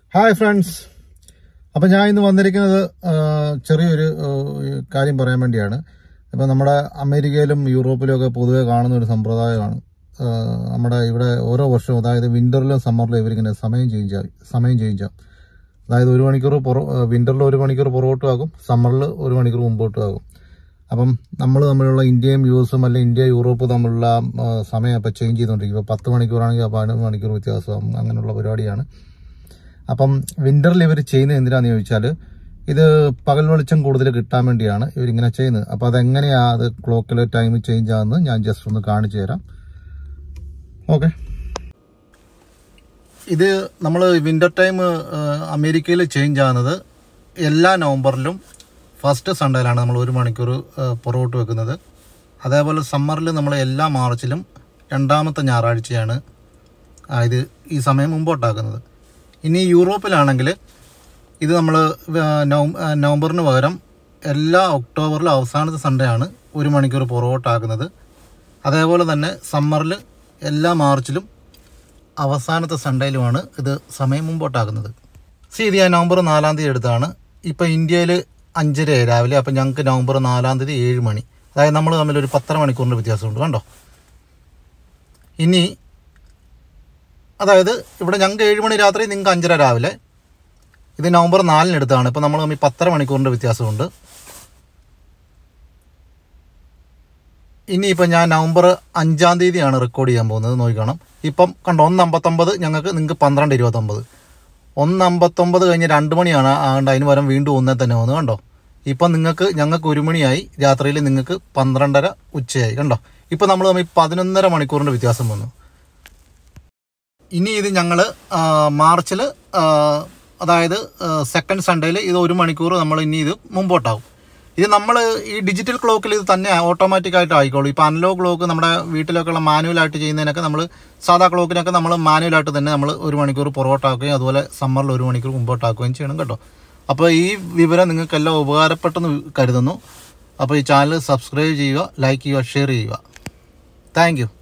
hi friends അപ്പം ഞാൻ ഇന്ന് വന്നിരിക്കുന്നത് ആ, ചെറിയൊരു ആ, കാര്യം പറയാൻ വേണ്ടിയാണ് ഇപ്പം നമ്മുടെ അമേരിക്കയിലും യൂറോപ്പിലും ഒക്കെ പൊതുവെ കാണുന്ന ഒരു സമ്പ്രദായമാണ് ആ, നമ്മുടെ ഇവിടെ ഓരോ വർഷവും അതായത് വിന്ററിലും സമ്മറിലും ഇവരിങ്ങനെ സമയം ചേഞ്ച് ആവും സമയം ചേഞ്ച് ആവും അതായത് ഒരു മണിക്കൂർ പുറ വിന്ററിൽ ഒരു മണിക്കൂർ പുറകോട്ടും ആകും സമ്മറിൽ ഒരു മണിക്കൂർ മുമ്പോട്ടും ആകും അപ്പം നമ്മൾ തമ്മിലുള്ള ഇന്ത്യയും യു എസും അല്ലെങ്കിൽ ഇന്ത്യ യൂറോപ്പ് തമ്മിലുള്ള ആ, സമയം ഇപ്പം ചേഞ്ച് ചെയ്തുകൊണ്ടിരിക്കും ഇപ്പോൾ പത്ത് മണിക്കൂറാണെങ്കിൽ പതിനൊന്ന് മണിക്കൂർ വ്യത്യാസം അങ്ങനെയുള്ള പരിപാടിയാണ് അപ്പം വിന്ററിൽ ഇവർ ചെയ്യുന്നത് എന്തിനാന്ന് ചോദിച്ചാൽ ഇത് പകൽ വെളിച്ചം കൂടുതൽ കിട്ടാൻ വേണ്ടിയാണ് ഇവരിങ്ങനെ ചെയ്യുന്നത് അപ്പം അതെങ്ങനെയാ അത് ക്ലോക്കിൽ ടൈം ചേഞ്ച് ആകുന്നത് ഞാൻ ജസ്റ്റ് ഒന്ന് കാണിച്ചു തരാം ഓക്കെ ഇത് നമ്മൾ വിന്റർ ടൈം അമേരിക്കയിൽ ചേഞ്ച് ആകുന്നത് എല്ലാ നവംബറിലും ഫസ്റ്റ് സൺഡേയിലാണ് നമ്മൾ ഒരു മണിക്കൂർ ആ, പുറകോട്ട് വെക്കുന്നത് അതേപോലെ സമ്മറിൽ നമ്മൾ എല്ലാ മാർച്ചിലും രണ്ടാമത്തെ ഞായറാഴ്ചയാണ് ആ, ഇത് ഈ സമയം മുമ്പോട്ടാക്കുന്നത് ഇനി യൂറോപ്പിലാണെങ്കിൽ ഇത് നമ്മൾ നവംബറിന് പകരം എല്ലാ ഒക്ടോബറിലും അവസാനത്തെ സൺഡേ ആണ് ഒരു മണിക്കൂർ പുറകോട്ടാക്കുന്നത് അതേപോലെ തന്നെ സമ്മറിൽ എല്ലാ മാർച്ചിലും അവസാനത്തെ സൺഡേയിലുമാണ് ഇത് സമയം മുമ്പോട്ടാക്കുന്നത് സി ഇത് ഞാൻ നവംബർ നാലാം തീയതി എടുത്താണ് ഇപ്പോൾ ഇന്ത്യയിൽ അഞ്ചരയായി രാവിലെ അപ്പം ഞങ്ങൾക്ക് നവംബർ നാലാം തീയതി ഏഴ് മണി അതായത് നമ്മൾ തമ്മിൽ ഒരു പത്തര മണിക്കൂറിൻ്റെ വ്യത്യാസമുണ്ട് കണ്ടോ ഇനി അതായത് ഇവിടെ ഞങ്ങൾക്ക് ഏഴ് മണി രാത്രി നിങ്ങൾക്ക് അഞ്ചര രാവിലെ ഇത് നവംബർ നാലിന് എടുത്താണ് ഇപ്പം നമ്മൾ തമ്മിൽ പത്തര മണിക്കൂറിൻ്റെ വ്യത്യാസമുണ്ട് ഇനിയിപ്പോൾ ഞാൻ നവംബർ അഞ്ചാം തീയതിയാണ് റെക്കോർഡ് ചെയ്യാൻ പോകുന്നത് നോക്കിക്കണം ഇപ്പം കണ്ടോ ഒന്ന് അമ്പത്തൊമ്പത് ഞങ്ങൾക്ക് നിങ്ങൾക്ക് പന്ത്രണ്ട് ഇരുപത്തൊമ്പത് ഒന്ന് അമ്പത്തൊമ്പത് കഴിഞ്ഞ് രണ്ട് മണിയാണ് ആണ്ട് അതിന് പകരം വീണ്ടും ഒന്നേ തന്നെ വന്നു കണ്ടോ ഇപ്പം നിങ്ങൾക്ക് ഞങ്ങൾക്ക് ഒരു മണിയായി രാത്രിയിൽ നിങ്ങൾക്ക് പന്ത്രണ്ടര ഉച്ചയായി കണ്ടോ ഇപ്പം നമ്മൾ തമ്മിൽ പതിനൊന്നര മണിക്കൂറിൻ്റെ വ്യത്യാസം വന്നു ഇനി ഇത് ഞങ്ങൾ മാർച്ചിൽ അതായത് സെക്കൻഡ് സൺഡേയിൽ ഇത് ഒരു മണിക്കൂർ നമ്മൾ ഇനി ഇത് മുമ്പോട്ടാവും ഇത് നമ്മൾ ഈ ഡിജിറ്റൽ ക്ലോക്കിൽ ഇത് തന്നെ ഓട്ടോമാറ്റിക് ആയിട്ട് ആയിക്കോളും ഇപ്പോൾ അനലോഗ് ക്ലോക്ക് നമ്മുടെ വീട്ടിലൊക്കെ ഉള്ള മാനുവലായിട്ട് ചെയ്യുന്നതിനൊക്കെ നമ്മൾ സാധാ ക്ലോക്കിനൊക്കെ നമ്മൾ മാനുവലായിട്ട് തന്നെ നമ്മൾ ഒരു മണിക്കൂർ പുറകോട്ടാക്കുകയും അതുപോലെ സമ്മറിൽ ഒരു മണിക്കൂർ മുമ്പോട്ടാക്കുകയും ചെയ്യണം കേട്ടോ അപ്പോൾ ഈ വിവരം നിങ്ങൾക്കെല്ലാം ഉപകാരപ്പെട്ടെന്ന് കരുതുന്നു അപ്പോൾ ഈ ചാനൽ സബ്സ്ക്രൈബ് ചെയ്യുക ലൈക്ക് ചെയ്യുക ഷെയർ ചെയ്യുക താങ്ക്